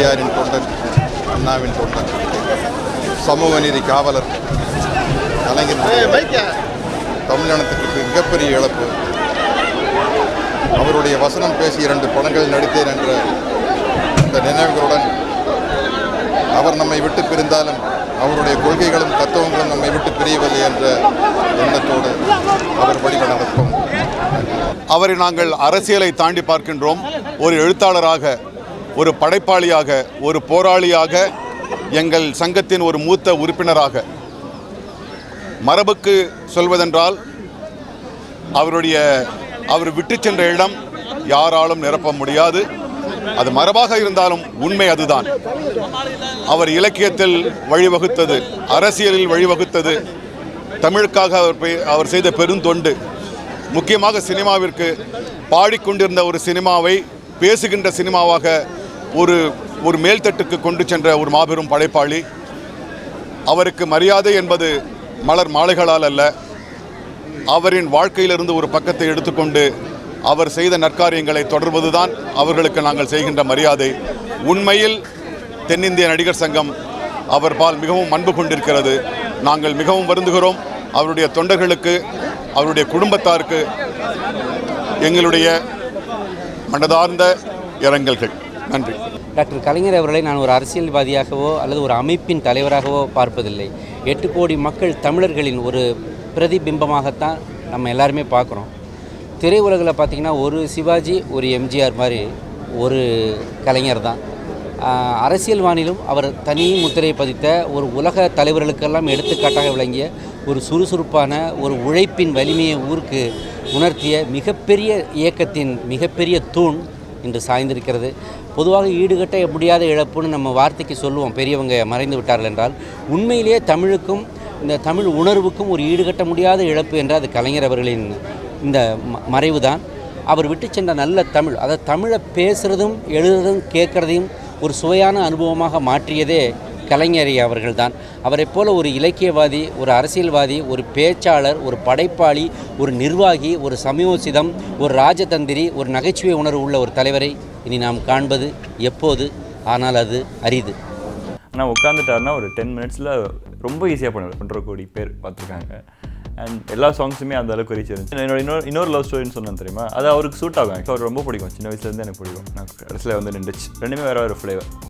பெரியாரின் தொண்டன் அண்ணாவின் தொண்டன் சமூக நீதி காவலர் கலைஞர் தமிழினத்துக்கு மிகப்பெரிய இழப்பு அவருடைய வசனம் பேசி இரண்டு படங்கள் நடித்தேன் என்ற இந்த நினைவுகளுடன் அவர் நம்மை விட்டு பிரிந்தாலும் அவருடைய கொள்கைகளும் தத்துவங்களும் நம்மை விட்டு பிரியவில்லை என்ற எண்ணத்தோடு அவர் வழி நடப்போம் அவரை நாங்கள் அரசியலை தாண்டி பார்க்கின்றோம் ஒரு எழுத்தாளராக ஒரு படைப்பாளியாக ஒரு போராளியாக எங்கள் சங்கத்தின் ஒரு மூத்த உறுப்பினராக மரபுக்கு சொல்வதென்றால் அவருடைய அவர் விட்டு சென்ற இடம் யாராலும் நிரப்ப முடியாது அது மரபாக இருந்தாலும் உண்மை அதுதான் அவர் இலக்கியத்தில் வழிவகுத்தது அரசியலில் வழிவகுத்தது தமிழுக்காக அவர் பெ- அவர் செய்த பெருந்தொண்டு முக்கியமாக சினிமாவிற்கு பாடிக்கொண்டிருந்த ஒரு சினிமாவை பேசுகின்ற சினிமாவாக ஒரு ஒரு மேல்தட்டுக்கு கொண்டு சென்ற ஒரு மாபெரும் படைப்பாளி அவருக்கு மரியாதை என்பது மலர் மாலைகளால் அல்ல அவரின் வாழ்க்கையிலிருந்து ஒரு பக்கத்தை எடுத்துக்கொண்டு அவர் செய்த நற்காரியங்களை தொடர்வதுதான் அவர்களுக்கு நாங்கள் செய்கின்ற மரியாதை உண்மையில் தென்னிந்திய நடிகர் சங்கம் அவர் பால் மிகவும் அன்பு கொண்டிருக்கிறது நாங்கள் மிகவும் வருந்துகிறோம் அவருடைய தொண்டர்களுக்கு அவருடைய குடும்பத்தாருக்கு எங்களுடைய மனதார்ந்த இரங்கல்கள் நன்றி டாக்டர் கலைஞர் அவர்களை நான் ஒரு அரசியல்வாதியாகவோ அல்லது ஒரு அமைப்பின் தலைவராகவோ பார்ப்பதில்லை எட்டு கோடி மக்கள் தமிழர்களின் ஒரு பிரதிபிம்பமாகத்தான் நம்ம எல்லாருமே பார்க்குறோம் திரையுலகில் பார்த்திங்கன்னா ஒரு சிவாஜி ஒரு எம்ஜிஆர் மாதிரி ஒரு கலைஞர் தான் ஆஹ், அரசியல் வானிலும் அவர் தனி முத்திரை பதித்த ஒரு உலக தலைவர்களுக்கெல்லாம் எடுத்துக்காட்டாக விளங்கிய ஒரு சுறுசுறுப்பான ஒரு உழைப்பின் வலிமையை ஊருக்கு உணர்த்திய மிகப்பெரிய இயக்கத்தின் மிகப்பெரிய தூண் இன்று சாய்ந்திருக்கிறது பொதுவாக ஈடுகட்ட முடியாத இழப்புன்னு நம்ம வார்த்தைக்கு சொல்லுவோம் பெரியவங்க மறைந்து விட்டார்கள் என்றால் உண்மையிலேயே தமிழுக்கும் இந்த தமிழ் உணர்வுக்கும் ஒரு ஈடுகட்ட முடியாத இழப்பு என்றால் அது கலைஞர் அவர்களின் இந்த ம- மறைவுதான் அவர் விட்டு சென்ற நல்ல தமிழ் அதாவது தமிழை பேசுகிறதும் எழுதுறதும் கேட்குறதையும் ஒரு சுவையான அனுபவமாக மாற்றியதே கலைஞர் அவர்கள்தான் அவரைப் போல ஒரு இலக்கியவாதி ஒரு அரசியல்வாதி ஒரு பேச்சாளர் ஒரு படைப்பாளி ஒரு நிர்வாகி ஒரு சமயோசிதம் ஒரு ராஜதந்திரி ஒரு நகைச்சுவை உணர்வு உள்ள ஒரு தலைவரை இனி நாம் காண்பது எப்போது ஆனால் அது அரிது ஆனால் உட்காந்துட்டாருன்னா ஒரு டென் மினிட்ஸில் ரொம்ப ஈஸியாக பண்ணுவார் ஒன்றரை கோடி பேர் பார்த்துருக்காங்க அண்ட் எல்லா சாங்ஸுமே அந்த அளவுக்கு ரீச் இருந்துச்சு என்னோட இன்னொரு இன்னொரு லவ் ஸ்டோரின்னு சொன்னேன் தெரியுமா அது அவருக்கு சூட் ஆகும் Actually அவர் ரொம்ப பிடிக்கும் சின்ன வயசுலேருந்து எனக்கு பிடிக்கும் நான் கடைசியில் வந்து நின்றுச்சு ரெண்டுமே வேறு வேறு ஃப்ளேவர்